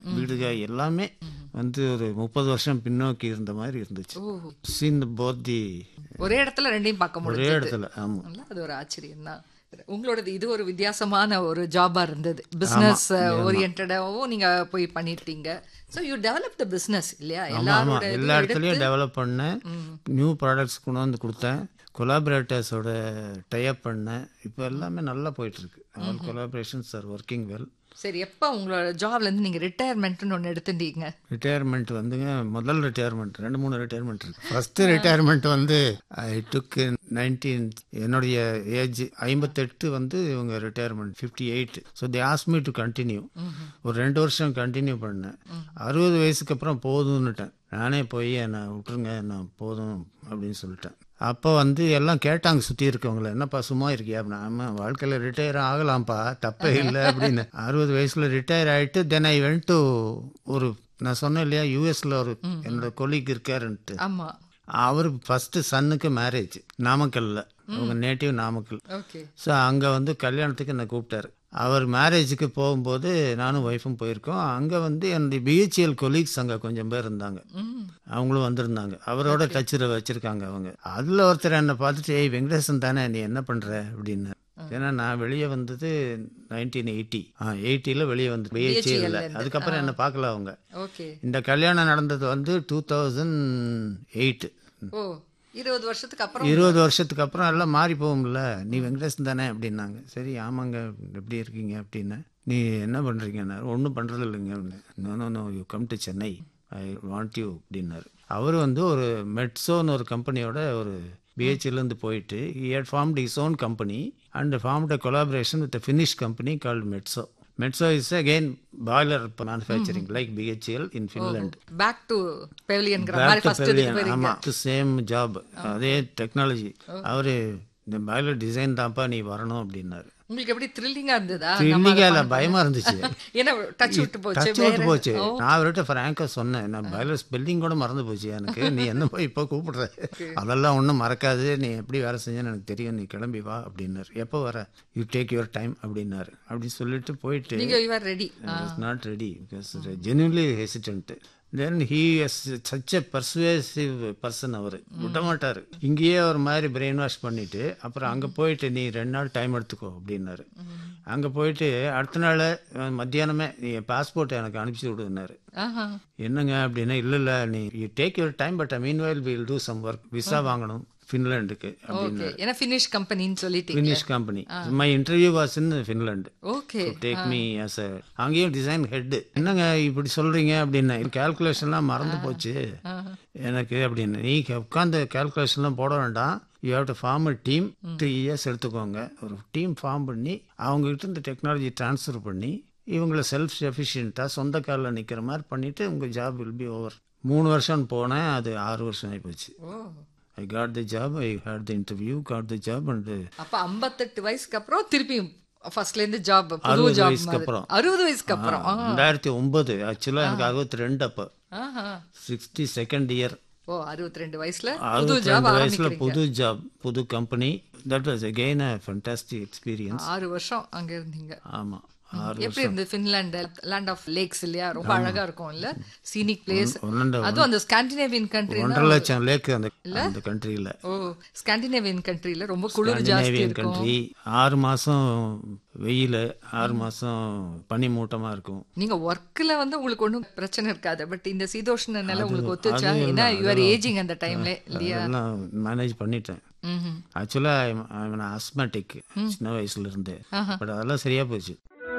வீடுக எல்லாமே வந்து ஒரு முப்பது வருஷம் பின்னோக்கி இருந்த மாதிரி இருந்துச்சு ஓ சீன் போத்தி ஒரே இடத்துல ரெண்டையும் பார்க்க ஒரே முடியும் இடத்துல ஆமாம் அது ஒரு ஆச்சரியம் தான் உங்களோடது இது ஒரு வித்தியாசமான ஒரு ஜாபா இருந்தது பிசினஸ் ஓரியன்டாவும் நீங்க போய் பண்ணிட்டீங்க so you develop the business இல்லையா ஆமாம் எல்லாரோட ஆமாம் எல்லா இடத்துலையும் டெவலப் பண்ணேன் நியூ ப்ராடக்ட்ஸ் கொண்டு வந்து கொடுத்தேன் கொலாபரேட்டர்ஸோட டைப் பண்ணேன் இப்போ எல்லாமே நல்லா போயிட்டுருக்கு all collaborations are working well சரி எப்போ உங்களோட ஜாப்ல இருந்து நீங்க ரிட்டையர்மெண்ட்னு ஒன்று எடுத்துட்டீங்க ரிட்டையர்மெண்ட் வந்துங்க முதல் ரிட்டையர்மெண்ட் ரெண்டு மூணு ரிட்டையர்மெண்ட் இருக்கு ஃபர்ஸ்ட் ரிட்டையர்மெண்ட் வந்து ஐ டுக் நைன்டீன் என்னுடைய ஏஜ் ஐம்பத்தெட்டு வந்து இவங்க retirement fifty eight so they as me to continue ஒரு ரெண்டு வருஷம் கண்டினியூ பண்ணேன் அறுபது வயசுக்கு அப்புறம் போதும்னுட்டேன் நானே போய் என்னை விட்டுருங்க நான் போதும் அப்படின்னு சொல்லிட்டேன் அப்போ வந்து எல்லாம் கேட்டாங்க சுற்றி இருக்கவங்கள என்னப்பா சும்மா இருக்கியா அப்படின்னா ஆமாம் வாழ்க்கையில் ரிட்டையர் ஆகலாம்ப்பா தப்பே இல்லை அப்படின்னு அறுபது வயசில் ரிட்டையர் ஆகிட்டு தென் ஐ வென்ட் டு ஒரு நான் சொன்னேன் இல்லையா யூஎஸில் ஒரு என்னோட கொலீக் இருக்காருன்ட்டு ஆமா அவர் ஃபஸ்ட்டு சன்னுக்கு மேரேஜ் நாமக்கல்ல அவங்க நேட்டிவ் நாமக்கல் ஓகே ஸோ அங்கே வந்து கல்யாணத்துக்கு என்னை கூப்பிட்டாரு அவர் மேரேஜுக்கு போகும்போது நானும் ஒய்ஃபும் போயிருக்கோம் அங்கே வந்து என்னுடைய பிஹெச்எல் கொலீக்ஸ் அங்கே கொஞ்சம் பேர் இருந்தாங்க அவங்களும் வந்திருந்தாங்க அவரோட டச்சில் வச்சுருக்காங்க அவங்க அதில் ஒருத்தர் என்னை பார்த்துட்டு ஏய் வெங்கடேசன் தானே நீ என்ன பண்ணுற அப்படின்னு ஏன்னா நான் வெளியே வந்தது நைன்டீன் எயிட்டி ஆ எயிட்டியில் வெளியே வந்து பிஹெச்எல் அதுக்கப்புறம் என்னை பார்க்கல அவங்க ஓகே இந்த கல்யாணம் நடந்தது வந்து டூ தௌசண்ட் எயிட் ஓ இருபது வருஷத்துக்கு அப்புறம் இருபது வருஷத்துக்கு அப்புறம் எல்லாம் மாறி போகும்ல நீ வெங்கடேசன் தானே அப்படின்னாங்க சரி ஆமாங்க எப்படி இருக்கீங்க அப்படின்னு நீ என்ன பண்ணுறீங்கன்னு ஒன்றும் பண்ணுறது இல்லைங்க no no no you come to Chennai I want you அப்படின்னாரு அவர் வந்து ஒரு மெட்ஸோன்னு ஒரு கம்பெனியோட ஒரு பிஹெச்லேருந்து போயிட்டு he had formed his own company and formed a collaboration with a Finnish company called Metso. Metso is again boiler manufacturing like BHEL in Finland. Back to பெவிலியன்ங்கிற Back மாதிரி to ஃபர்ஸ்ட் pavilion. இதுக்கு போயிருங்க ஆமா same job அதே technology அவரு இந்த boiler design தான்ப்பா நீ வரணும் அப்படின்னாரு உங்களுக்கு எப்படி த்ரில்லிங்கா இருந்ததா இல்லைங்க இல்லை பயமா இருந்துச்சு ஏன்னா டச் விட்டு போச்சு டச் விட்டு போச்சு நான் அவர்கிட்ட ஃப்ராங்கா சொன்னேன் நான் பாய்லர் ஸ்பெல்லிங் கூட மறந்து போச்சு எனக்கு நீ என்ன போய் இப்போ கூப்பிடுற அதெல்லாம் ஒன்றும் மறக்காது நீ எப்படி வேலை செஞ்சேன்னு எனக்கு தெரியும் நீ கிளம்பி வா அப்படின்னாரு எப்போ வர யூ டேக் யுவர் டைம் அப்படின்னாரு அப்படி சொல்லிட்டு போயிட்டு நீங்க you are ready was not ready because genuinely hesitant. Then he is such a persuasive person அவர் விட மாட்டார் இங்கேயே ஒரு மாதிரி பிரெயின் வாஷ் பண்ணிட்டு அப்புறம் அங்கே போயிட்டு நீ ரெண்டு நாள் டைம் எடுத்துக்கோ அப்படின்னாரு அங்கே போயிட்டு அடுத்த நாள் அஹ், மத்தியானமே நீ பாஸ்போர்ட் எனக்கு அனுப்பிச்சி விடுனாரு ஆஹா என்னங்க அப்படின்னா இல்லை இல்லை நீ you take your time but meanwhile will do some work visa வாங்கணும் ஃபின்லாண்டுக்கு அப்படின்னு ஓகே ஏன்னா ஃபினிஷ் கம்பெனின்னு சொல்லிட்டீங்க Finnish company my interview was in Finland okay take me as a அங்கேயும் டிசைன் ஹெட் என்னங்க இப்படி சொல்றீங்க அப்படின்னு கேல்குலேஷன்லாம் மறந்து போச்சு எனக்கு அப்படின்னு நீ உட்காந்து கேல்குலேஷன்லாம் போட வேண்டாம் you have to form a team three years எடுத்துக்கோங்க ஒரு டீம் ஃபார்ம் பண்ணி அவங்ககிட்ட இந்த டெக்னாலஜி ட்ரான்ஸ்ஃபர் பண்ணி இவங்களை செல்ஃப் எஃபிஷியண்ட்டாக சொந்த காலில் நிற்கிற மாதிரி பண்ணிவிட்டு உங்கள் ஜாப் வில் பி ஓவர் மூணு வருஷம் போனேன் அது ஆறு வருஷம் ஆகிப்போச்சு oh I got the job I had the interview got the job and அப்ப 58 வயசுக்கு அப்புறம் திருப்பியும் ஃபர்ஸ்ட்ல இருந்து ஜாப் புது அறுபது ஜாப் வயசுக்கு அப்புறம். அறுபது வயசுக்கு அப்புறம் ஆ. ரெண்டாயிரத்தி ஒன்பது ஆக்சுவலாக எனக்கு அறுபத்தி ரெண்டு அப்போ ஆஹா சிக்ஸ்டி செகண்ட் இயர் ஓ அறுபத்தி ரெண்டு வயசுல புது அறுபத்தி ஜாப் ரெண்டு வயசுல ஆரம்பிக்கிறீங்க புது ஜாப் புது company that was again a fantastic experience ஆறு வருஷம் அங்க இருந்தீங்க ஆமா ஆறு எப்படி இருந்தது ஃபின்லாந்து லேண்ட் ஆஃப் லேக்ஸ் இல்லையா ரொம்ப அழகா இருக்கும் இல்ல சீனிக் பிளேஸ் ஒன்னண்ட அதுவும் அந்த ஸ்காண்டினேவியன் கண்ட்ரி ஒன்றரை லட்சம் லேக் அந்த அந்த கண்ட்ரியில் ஓ ஸ்காண்டினேவியன் கண்ட்ரில ரொம்ப குளிர் ஜாஸ்தி ஸ்காண்டினேவியன் இருக்கும் கண்ட்ரி ஆறு மாசம் வெயில் ஆறு மாசம் பனி மூட்டமா இருக்கும் நீங்க ஒர்க்ல வந்து உங்களுக்கு ஒண்ணும் பிரச்சனை இருக்காது பட் இந்த சீதோஷ்ண நிலை உங்களுக்கு ஒத்துச்சா ஏன்னா யூ ஆர் ஏஜிங் அந்த டைம்ல இல்லையா அதெல்லாம் மேனேஜ் பண்ணிட்டேன் ம்ஹும். ஆக்சுவலாக ஆஸ்மேட்டிக் சின்ன வயசுல இருந்து பட் அதெல்லாம் சரியா போச்சு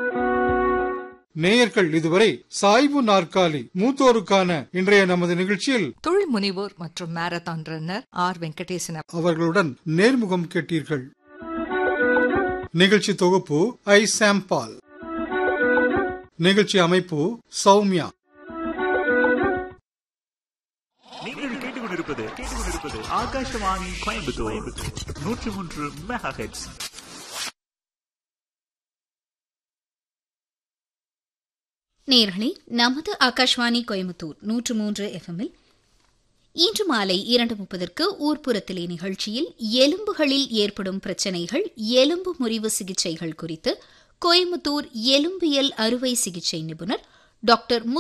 நேயர்கள் இதுவரை சாய்வு நாற்காலி மூத்தோருக்கான இன்றைய நமது நிகழ்ச்சியில் தொழில் முனைவோர் மற்றும் மாரத்தான் ரன்னர் ஆர் வெங்கடேசன் அவர்களுடன் நேர்முகம் கேட்டீர்கள் நிகழ்ச்சி தொகுப்பு ஐ சாம்பால் நிகழ்ச்சி அமைப்பு சௌமியா நீங்கள் கேட்டுக்கொண்டிருப்பது கேட்டுக்கொண்டிருப்பது ஆகாஷவாணி கோயம்புத்தூர் நூற்றி மூன்று மெகா ஹெட்ஸ் நேர்களே நமது ஆகாஷ்வாணி கோயம்புத்தூர் நூற்று மூன்று எஃப்எம்மில் இன்று மாலை இரண்டு முப்பதற்கு ஊர்ப்புறத்திலே நிகழ்ச்சியில் எலும்புகளில் ஏற்படும் பிரச்சனைகள் எலும்பு முறிவு சிகிச்சைகள் குறித்து கோயம்புத்தூர் எலும்பியல் அறுவை சிகிச்சை நிபுணர் டாக்டர்